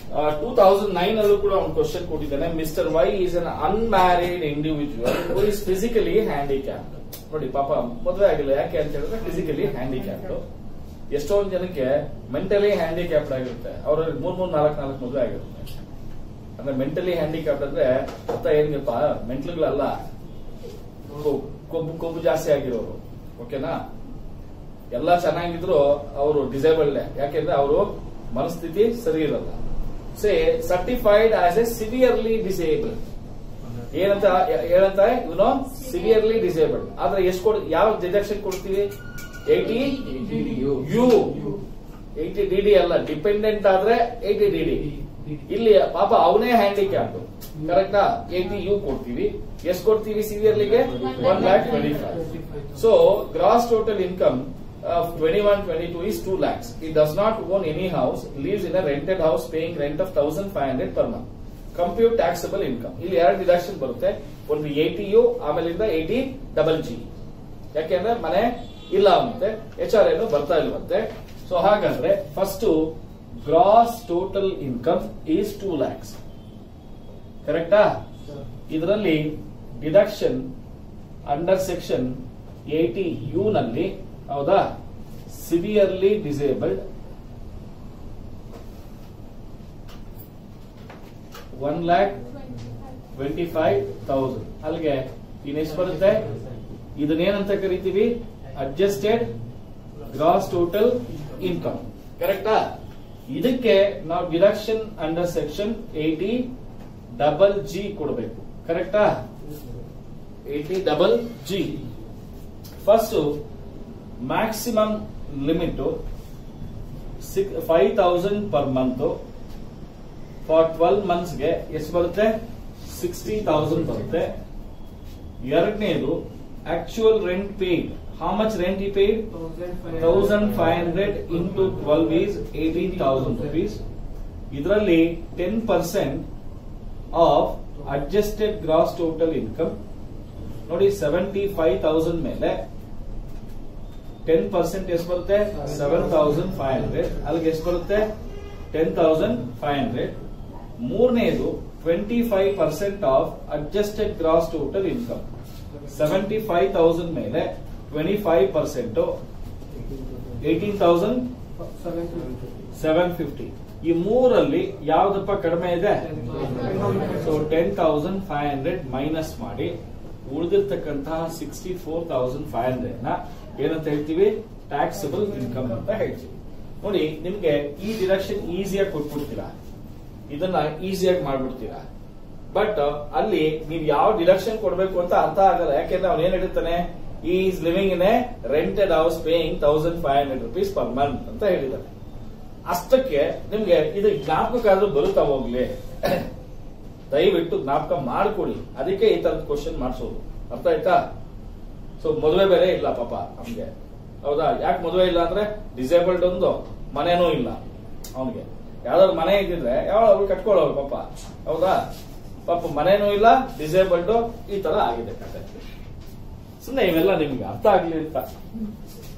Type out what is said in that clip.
Two thousand nine ಅಲ್ಲೂ ಕೂಡ ಒಂದು ಕ್ವಶನ್ ಕೊಟ್ಟಿದ್ದಾನೆ mister Y is an unmarried individual who is physically handicapped ನೋಡಿ ಪಾಪ ಮದುವೆ ಆಗಿಲ್ಲ ಯಾಕೆ ಅಂತ ಹೇಳಿದ್ರೆ ಫಿಸಿಕಲಿ ಹ್ಯಾಂಡಿಕ್ಯಾಪ್ಡ್ ಎಷ್ಟೊಂದು ಜನಕ್ಕೆ ಮೆಂಟಲಿ ಹ್ಯಾಂಡಿಕ್ಯಾಪ್ಡ್ ಆಗಿರುತ್ತೆ ಅವ್ರಲ್ಲಿ ಮೂರ್ ಮೂರ್ ನಾಲ್ಕು ನಾಲ್ಕು ಮದುವೆ ಆಗಿರುತ್ತೆ ಅಂದ್ರೆ ಮೆಂಟಲಿ ಹ್ಯಾಂಡಿಕ್ಯಾಪ್ಡ್ ಅಂದ್ರೆ ಅರ್ಥ ಏನ್ಗಪ್ಪ ಮೆಂಟ್ಲ್ಗಳಲ್ಲ ಕೊ- ಕೊಬ್ಬು ಕೊಬ್ಬು ಜಾಸ್ತಿ ಆಗಿರೋರು ಓಕೆನಾ ಎಲ್ಲ ಚೆನ್ನಾಗಿದ್ರು ಅವರು ಡಿಸೇಬಲ್ಡ್ ಯಾಕೆಂದ್ರೆ ಅವರು ಮನಸ್ಥಿತಿ ಸರಿ ಇರಲ್ಲ say certified as a severely disabled ಏನಂತ ಏನಂತ ಇವನು ಸಿವಿಯರ್ಲಿ ಡಿಸೇಬಲ್ಡ್ ಆದ್ರೆ ಎಷ್ಟು ಕೊಡ್ ಯಾವ ಡಿಡಕ್ಷನ್ ಕೊಡ್ತೀವಿ eighty U eighty D D ಅಲ್ಲ ಡಿಪೆಂಡೆಂಟ್ ಆದ್ರೆ ಏಯ್ಟಿ ಡಿ ಡಿ ಇಲ್ಲಿ ಪಾಪ ಅವನೇ ಹ್ಯಾಂಡಿಕ್ಯಾಪ್ ಕರೆಕ್ಟಾ ಏಯ್ಟಿ ಯು ಕೊಡ್ತೀವಿ ಎಷ್ಟು ಕೊಡ್ತೀವಿ ಸಿವಿಯರ್ಲಿಗೆ one lakh twenty five so gross total income of 21-22 is 2 lakhs. He does not own any house, lives in a rented house paying rent of 1500 per month. Compute taxable income. ಇಲ್ಲಿ ಎರಡು deduction ಬರುತ್ತೆ ಒಂದು eighty U ಆಮೇಲಿಂದ eighty double G ಯಾಕೆಂದ್ರೆ ಮನೆ ಇಲ್ಲ ಅಂತೆ H R ಏನು ಬರ್ತಾ ಇಲ್ವಂತೆ ಸೊ ಹಾಗಾದ್ರೆ first gross total income is two lakhs ಕರೆಕ್ಟಾ ಇದರಲ್ಲಿ deduction under section eighty U ನಲ್ಲಿ ಹೌದಾ severely disabled one lakh twenty five thousand ಅಲ್ಲಿಗೆ ಇನ್ನೆಷ್ಟು ಬರುತ್ತೆ ಇದನ್ನೇನಂತ ಕರಿತೀವಿ ಅಡ್ಜಸ್ಟೆಡ್ ಗ್ರಾಸ್ ಟೋಟಲ್ ಇನ್ಕಮ್ ಕರೆಕ್ಟಾ ಇದಕ್ಕೆ ನಾವು deduction under section eighty double G ಕೊಡಬೇಕು ಕರೆಕ್ಟಾ eighty double G first maximum limit five thousand per month for twelve ಮಂತ್ಸ್ಗೆ ಎಷ್ಟು ಬರುತ್ತೆ ಸಿಕ್ಸ್ಟಿ ತೌಸಂಡ್ ಬರುತ್ತೆ ಎರಡನೇದು actual rent paid how much rent ಈ paid thousand five hundred into twelve is eighteen thousand rupees ಇದರಲ್ಲಿ ten percent of adjusted gross total income ನೋಡಿ seventy five thousand ಮೇಲೆ ten percent ಎಷ್ಟು ಬರುತ್ತೆ ಸೆವೆನ್ ತೌಸಂಡ್ ಫೈವ್ ಹಂಡ್ರೆಡ್ ಅಲ್ಲಿಗೆ ಎಷ್ಟು ಬರುತ್ತೆ ten thousand five hundred ಮೂರನೇದು twenty five percent of adjusted gross total income seventy five thousand ಮೇಲೆ twenty five percent eighteen thousand seven fifty ಈ ಮೂರಲ್ಲಿ ಯಾವ್ದಪ್ಪ ಕಡಿಮೆ ಇದೆ so ten thousand five hundred minus ಮಾಡಿ ಉಳಿದಿರ್ತಕ್ಕಂತಹ sixty four thousand five hundred ನ ಏನಂತ ಹೇಳ್ತೀವಿ ಟ್ಯಾಕ್ಸಬಲ್ ಇನ್ಕಮ್ ಅಂತ ಹೇಳ್ತೀವಿ ನೋಡಿ ನಿಮ್ಗೆ ಈ ಡಿಡಕ್ಷನ್ ಈಸಿಯಾಗಿ ಕೊಟ್ಬಿಡ್ತೀರಾ ಇದನ್ನ ಈಸಿಯಾಗಿ ಮಾಡ್ಬಿಡ್ತೀರಾ ಬಟ್ ಅಲ್ಲಿ ನೀವು ಯಾವ ಡಿಡಕ್ಷನ್ ಕೊಡ್ಬೇಕು ಅಂತ ಅರ್ಥ ಆಗಲ್ಲ ಯಾಕೆಂದ್ರೆ ಅವ್ನು ಏನ್ ಹೇಳಿರ್ತಾನೆ is living in a rented house paying thousand five hundred rupees per month ಅಂತ ಹೇಳಿದಾನೆ ಅಷ್ಟಕ್ಕೆ ನಿಮ್ಗೆ ಇದು ಜ್ಞಾಪಕಕ್ಕಾದ್ರೂ ಬರುತ್ತಾ ಹೋಗ್ಲಿ ದಯವಿಟ್ಟು ಜ್ಞಾಪಕ ಮಾಡ್ಕೊಳ್ಳಿ ಅದಕ್ಕೆ ಈ ತರದ ಕ್ವಶನ್ ಮಾಡಿಸೋದು ಅರ್ಥ ಆಯ್ತಾ ಸೊ ಮದುವೆ ಬೇರೆ ಇಲ್ಲ ಪಾಪ ನಮ್ಗೆ ಹೌದಾ ಯಾಕೆ ಮದುವೆ ಇಲ್ಲ ಅಂದ್ರೆ ಡಿಸೇಬಲ್ಡ್ ಒಂದು ಮನೇನೂ ಇಲ್ಲ ಅವನಿಗೆ ಯಾವ್ದಾದ್ರು ಮನೆ ಇದ್ದಿದ್ರೆ ಯಾವ ಅವ್ರು ಕಟ್ಕೊಳ್ಳೋರು ಪಾಪ ಹೌದಾ ಪಾಪ ಮನೇನೂ ಇಲ್ಲ ಡಿಸೇಬಲ್ಡ್ ಈ ತರ ಆಗಿದೆ ಕತೆ ಸುಮ್ಮನೆ ಇವೆಲ್ಲ ನಿಮ್ಗೆ ಅರ್ಥ ಆಗ್ಲಿ ಅಂತ